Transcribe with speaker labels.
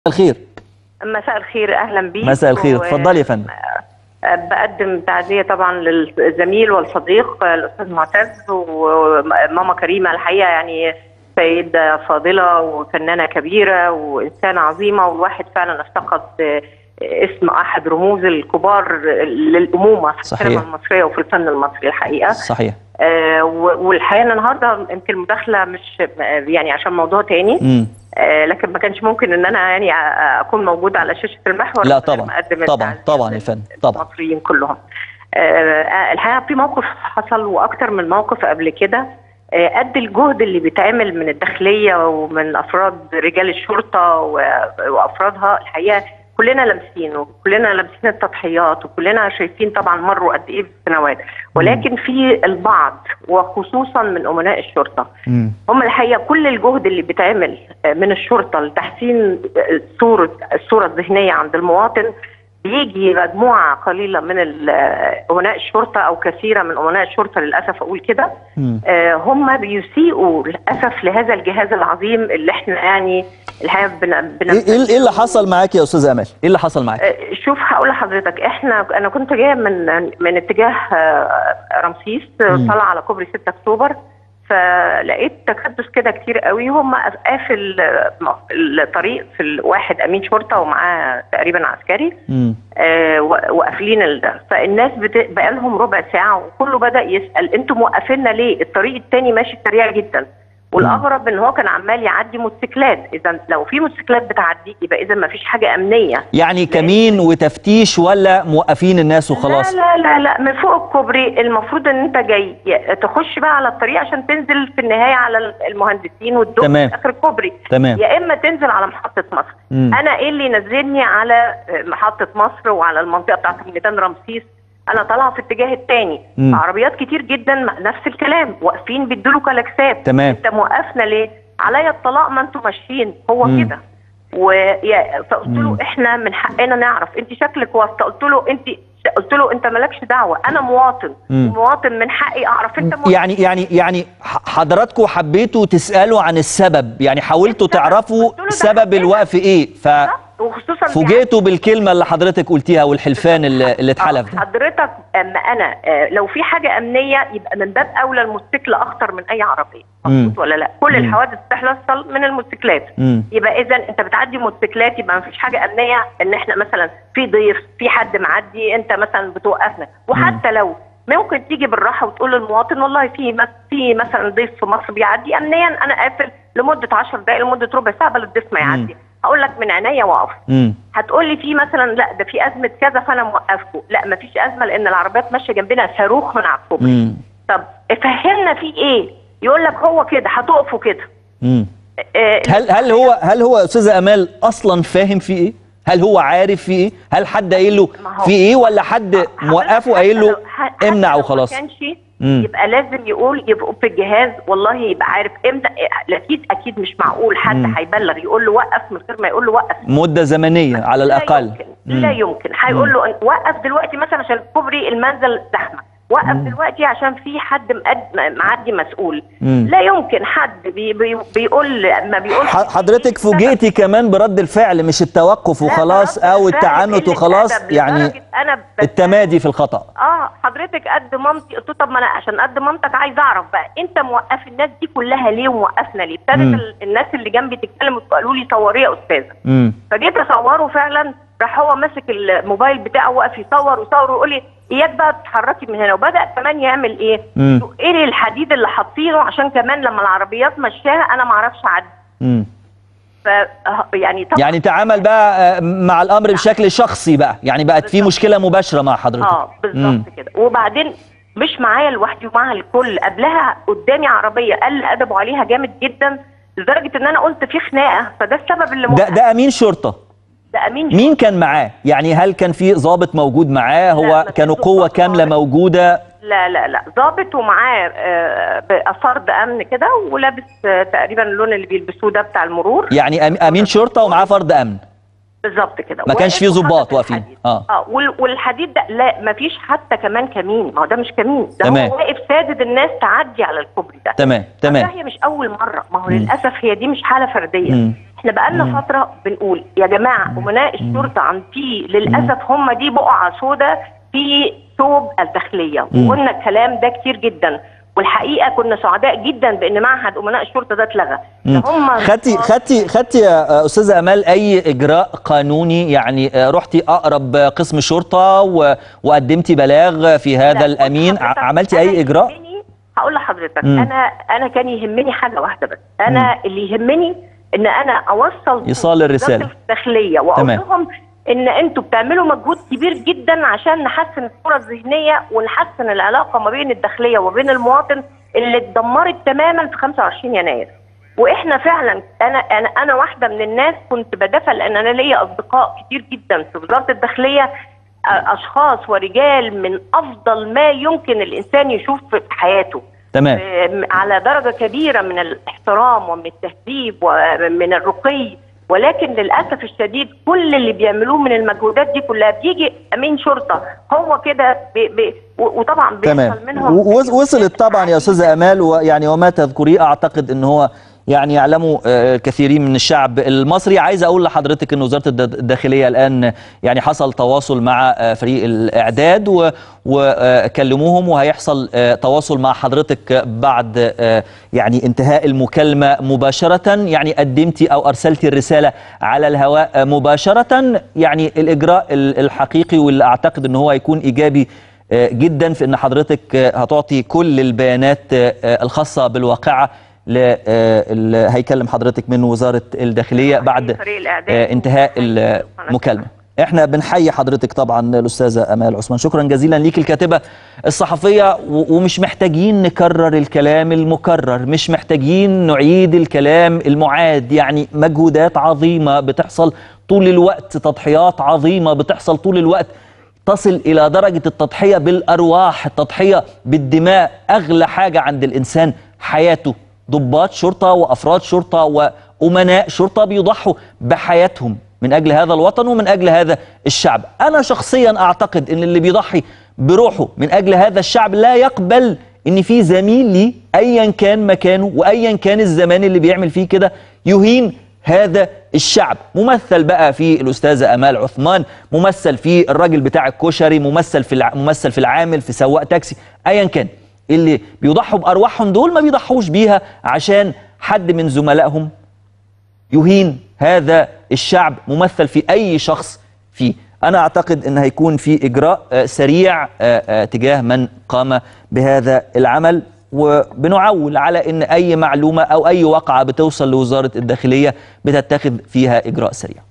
Speaker 1: الخير
Speaker 2: مساء الخير اهلا بيك
Speaker 1: مساء الخير
Speaker 2: و-
Speaker 1: اتفضلي يا فندم
Speaker 2: بقدم تعزيه طبعا للزميل والصديق الاستاذ معتز وماما كريمه الحقيقه يعني سيده فاضله وفنانه كبيره وانسانه عظيمه والواحد فعلا افتقد اسم احد رموز الكبار للامومه في
Speaker 1: صحيح.
Speaker 2: السينما المصريه وفي الفن المصري الحقيقه
Speaker 1: صحيح
Speaker 2: آه، و- والحقيقه أنا النهارده يمكن المداخله مش يعني عشان موضوع تاني
Speaker 1: امم
Speaker 2: آه، لكن ما كانش ممكن ان انا يعني أ- اكون موجوده على شاشه المحور
Speaker 1: لا
Speaker 2: من غير
Speaker 1: طبعا.
Speaker 2: ما أقدم
Speaker 1: طبعا.
Speaker 2: التعزية
Speaker 1: طبعا يا فندم. طبعا.
Speaker 2: المصريين كلهم آه، الحقيقه في موقف حصل واكتر من موقف قبل كده آه، قد الجهد اللي بيتعمل من الداخليه ومن افراد رجال الشرطه و- وافرادها الحقيقه كلنا لامسينه كلنا لامسين التضحيات وكلنا شايفين طبعا مروا قد ايه بالسنوات ولكن في البعض وخصوصا من امناء الشرطه
Speaker 1: امم
Speaker 2: هم الحقيقه كل الجهد اللي بيتعمل من الشرطه لتحسين صوره الصوره الذهنيه عند المواطن بيجي مجموعه قليله من ال- امناء الشرطه او كثيره من امناء الشرطه للاسف اقول كده
Speaker 1: مم.
Speaker 2: آه، هم بيسيئوا للاسف لهذا الجهاز العظيم اللي احنا يعني الحقيقه بن بن
Speaker 1: ايه إيه- ايه اللي حصل معاك يا استاذ امال ايه اللي حصل معاك
Speaker 2: آه، شوف هقول لحضرتك احنا انا كنت جايه من من اتجاه آه، رمسيس آه،
Speaker 1: مم.
Speaker 2: طالعه على كوبري 6 اكتوبر فلقيت تكدس كده كتير قوي هم قافل آه، الطريق في ال- واحد امين شرطه ومعاه تقريبا عسكري
Speaker 1: امم
Speaker 2: آه، و- وقافلين ال- فالناس بت... بقى لهم ربع ساعه وكله بدا يسال انتوا موقفيننا ليه؟ الطريق التاني ماشي سريع جدا والاغرب ان هو كان عمال يعدي موتوسيكلات اذا لو في موتوسيكلات بتعدي يبقى اذا ما فيش حاجه امنيه
Speaker 1: يعني كمين وتفتيش ولا موقفين الناس وخلاص
Speaker 2: لا لا لا لا من فوق الكوبري المفروض ان انت جاي تخش بقى على الطريق عشان تنزل في النهايه على المهندسين والدكتور
Speaker 1: تمام.
Speaker 2: في اخر الكوبري
Speaker 1: تمام
Speaker 2: يا اما تنزل على محطه مصر
Speaker 1: مم.
Speaker 2: انا ايه اللي ينزلني على محطه مصر وعلى المنطقه بتاعت ميدان رمسيس انا طالعه في الاتجاه الثاني
Speaker 1: مم.
Speaker 2: عربيات كتير جدا نفس الكلام واقفين بيدوا له كلاكسات
Speaker 1: تمام
Speaker 2: انت موقفنا ليه عليا الطلاق ما انتوا ماشيين هو
Speaker 1: مم.
Speaker 2: كده ويا فقلت له
Speaker 1: مم.
Speaker 2: احنا من حقنا نعرف انت شكلك واسطه قلت له انت قلت له انت مالكش دعوه انا مواطن
Speaker 1: مم.
Speaker 2: مواطن من حقي اعرف انت مواطن
Speaker 1: يعني يعني يعني ح- حضراتكم حبيتوا تسالوا عن السبب يعني حاولتوا
Speaker 2: السبب.
Speaker 1: تعرفوا
Speaker 2: قلت له ده
Speaker 1: سبب
Speaker 2: حقنا.
Speaker 1: الوقف ايه
Speaker 2: وخصوصا في
Speaker 1: ففوجئتوا بالكلمه اللي حضرتك قلتيها والحلفان اللي, اللي اتحلف
Speaker 2: آه،
Speaker 1: ده
Speaker 2: حضرتك اما انا آه، لو في حاجه امنيه يبقى من باب اولى الموتوسيكل اخطر من اي عربيه
Speaker 1: مم.
Speaker 2: مظبوط ولا لا كل
Speaker 1: مم.
Speaker 2: الحوادث بتحصل من الموتوسيكلات
Speaker 1: مم.
Speaker 2: يبقى اذا انت بتعدي موتوسيكلات يبقى ما فيش حاجه امنيه ان احنا مثلا في ضيف في حد معدي انت مثلا بتوقفنا وحتى لو ممكن تيجي بالراحه وتقول للمواطن والله في مس- في مثلا ضيف في مصر بيعدي امنيا انا قافل لمده 10 دقائق لمده ربع ساعه بل الضيف ما يعدي هقول لك من عينيا واقف
Speaker 1: امم
Speaker 2: هتقول لي في مثلا لا ده في ازمه كذا فانا موقفكم لا مفيش ازمه لان العربيات ماشيه جنبنا صاروخ من على الكوبري
Speaker 1: امم
Speaker 2: طب فهمنا في ايه يقول لك هو كده هتقفوا كده
Speaker 1: امم
Speaker 2: آه،
Speaker 1: هل هل هو هل هو استاذه امال اصلا فاهم في ايه؟ هل هو عارف في ايه؟ هل حد قايل له
Speaker 2: ما هو-
Speaker 1: في ايه ولا حد
Speaker 2: هقول لك
Speaker 1: موقفه
Speaker 2: حتى
Speaker 1: قايل له
Speaker 2: لو- حتى
Speaker 1: امنع
Speaker 2: لو
Speaker 1: وخلاص؟
Speaker 2: ما كانش
Speaker 1: مم.
Speaker 2: يبقى لازم يقول يبقوا في الجهاز والله يبقى عارف امتى اكيد اكيد مش معقول حد
Speaker 1: مم.
Speaker 2: هيبلغ يقول له وقف من غير ما يقول له وقف
Speaker 1: مده زمنيه على
Speaker 2: لا
Speaker 1: الاقل
Speaker 2: يمكن لا يمكن هيقول له وقف دلوقتي مثلا عشان كوبري المنزل زحمه وقف دلوقتي عشان في حد مقد- معدي مسؤول
Speaker 1: مم.
Speaker 2: لا يمكن حد بي بي بيقول ما بيقولش
Speaker 1: ح- حضرتك فوجئتي كمان برد الفعل مش التوقف
Speaker 2: لا،
Speaker 1: وخلاص
Speaker 2: برد
Speaker 1: او
Speaker 2: الفعل
Speaker 1: التعنت
Speaker 2: قلة
Speaker 1: وخلاص
Speaker 2: أدب
Speaker 1: يعني
Speaker 2: لدرجة أنا بس-
Speaker 1: التمادي في الخطا
Speaker 2: اه حضرتك قد مامتي قلت له طب ما انا عشان قد مامتك عايز اعرف بقى انت موقف الناس دي كلها ليه وموقفنا ليه؟ ابتدت
Speaker 1: مم.
Speaker 2: ال- الناس اللي جنبي تتكلم وقالوا لي صوريه يا استاذه
Speaker 1: امم
Speaker 2: فجيت اصوره فعلا راح هو ماسك الموبايل بتاعه واقف يصور ويصور ويقول لي اياك بقى تتحركي من هنا وبدا كمان يعمل ايه؟
Speaker 1: مم.
Speaker 2: ايه الحديد اللي حاطينه عشان كمان لما العربيات مشاها انا ما اعرفش اعدي
Speaker 1: امم
Speaker 2: ف يعني طبعا
Speaker 1: يعني تعامل بقى آه، مع الامر بشكل شخصي بقى يعني بقت في
Speaker 2: بالظبط.
Speaker 1: مشكله مباشره مع حضرتك
Speaker 2: اه بالظبط كده وبعدين مش معايا لوحدي ومعها الكل قبلها قدامي عربيه قل ادبه عليها جامد جدا لدرجه ان انا قلت في خناقه فده السبب اللي
Speaker 1: ده
Speaker 2: موقف
Speaker 1: ده امين شرطه
Speaker 2: ده امين
Speaker 1: مين كان معاه يعني هل كان في ضابط موجود معاه هو
Speaker 2: ما فيش
Speaker 1: كانوا قوه
Speaker 2: ضابط
Speaker 1: كامله
Speaker 2: خالص.
Speaker 1: موجوده
Speaker 2: لا لا لا ظابط ومعاه آه، فرد امن كده ولابس آه، تقريبا اللون اللي بيلبسوه ده بتاع المرور
Speaker 1: يعني أم- امين شرطه ومعاه فرد امن
Speaker 2: بالظبط كده
Speaker 1: ما كانش
Speaker 2: واقف
Speaker 1: فيه ضباط
Speaker 2: وحاطط
Speaker 1: واقفين.
Speaker 2: الحديد.
Speaker 1: آه.
Speaker 2: اه وال- والحديد ده لا ما فيش حتى كمان كمين ما هو ده مش كمين ده
Speaker 1: تمام.
Speaker 2: هو واقف سادد الناس تعدي على الكوبري ده
Speaker 1: تمام تمام
Speaker 2: هي مش اول مره ما هو
Speaker 1: مم.
Speaker 2: للاسف هي دي مش حاله فرديه
Speaker 1: مم.
Speaker 2: احنا بقالنا فتره بنقول يا جماعه امناء الشرطه عن في للاسف هم دي بقعه سوداء في ثوب الداخليه
Speaker 1: مم.
Speaker 2: وقلنا الكلام ده كتير جدا والحقيقه كنا سعداء جدا بان معهد امناء الشرطه ده اتلغى
Speaker 1: مم.
Speaker 2: ده هم
Speaker 1: خدتي خدتي خدتي يا استاذه امال اي اجراء قانوني يعني آه، رحتي اقرب قسم شرطه و- وقدمتي بلاغ في هذا
Speaker 2: لا،
Speaker 1: الامين
Speaker 2: حضرتك،
Speaker 1: ع- عملتي
Speaker 2: أنا
Speaker 1: اي اجراء
Speaker 2: يهمني- هقول لحضرتك
Speaker 1: مم.
Speaker 2: انا انا كان يهمني حاجه واحده بس انا اللي يهمني ان انا اوصل
Speaker 1: إيصال الرسالة.
Speaker 2: وزارة الداخليه واقول
Speaker 1: تمام.
Speaker 2: لهم ان انتوا بتعملوا مجهود كبير جدا عشان نحسن الصوره الذهنيه ونحسن العلاقه ما بين الداخليه وبين المواطن اللي اتدمرت تماما في 25 يناير واحنا فعلا انا انا انا واحده من الناس كنت بدافع لان انا ليا اصدقاء كتير جدا في وزاره الداخليه اشخاص ورجال من افضل ما يمكن الانسان يشوف في حياته
Speaker 1: تمام
Speaker 2: آم، على درجه كبيره من الاحترام ومن التهذيب ومن الرقي ولكن للاسف الشديد كل اللي بيعملوه من المجهودات دي كلها بيجي امين شرطه هو كده بي بي و- وطبعا
Speaker 1: تمام
Speaker 2: بيحصل منهم
Speaker 1: و- وص- وصلت طبعا يا استاذه امال ويعني وما تذكريه اعتقد ان هو يعني يعلمه آه، الكثيرين من الشعب المصري عايز اقول لحضرتك ان وزاره الد- الداخليه الان يعني حصل تواصل مع آه، فريق الاعداد وكلموهم وهيحصل آه، تواصل مع حضرتك بعد آه، يعني انتهاء المكالمه مباشره يعني قدمتي او ارسلتي الرساله على الهواء آه، مباشره يعني الاجراء ال- الحقيقي واللي اعتقد ان هو هيكون ايجابي آه، جدا في ان حضرتك آه، هتعطي كل البيانات آه، آه، الخاصه بالواقعه ل- آه، اللي هيكلم حضرتك من وزاره الداخليه بعد
Speaker 2: فريق الإعداد.
Speaker 1: آه، انتهاء المكالمه احنا بنحيي حضرتك طبعا الاستاذه امال عثمان شكرا جزيلا ليك الكاتبه الصحفيه و- ومش محتاجين نكرر الكلام المكرر مش محتاجين نعيد الكلام المعاد يعني مجهودات عظيمه بتحصل طول الوقت تضحيات عظيمه بتحصل طول الوقت تصل إلى درجة التضحية بالأرواح التضحية بالدماء أغلى حاجة عند الإنسان حياته ضباط شرطة وأفراد شرطة وأمناء شرطة بيضحوا بحياتهم من أجل هذا الوطن ومن أجل هذا الشعب أنا شخصيا أعتقد أن اللي بيضحي بروحه من أجل هذا الشعب لا يقبل ان في زميل لي ايا كان مكانه وايا كان الزمان اللي بيعمل فيه كده يهين هذا الشعب ممثل بقى في الاستاذه امال عثمان ممثل في الراجل بتاع الكشري ممثل في الع... ممثل في العامل في سواق تاكسي ايا كان اللي بيضحوا بارواحهم دول ما بيضحوش بيها عشان حد من زملائهم يهين هذا الشعب ممثل في اي شخص فيه انا اعتقد ان هيكون في اجراء آه، سريع آه، آه، تجاه من قام بهذا العمل وبنعول على ان اي معلومه او اي وقعه بتوصل لوزاره الداخليه بتتخذ فيها اجراء سريع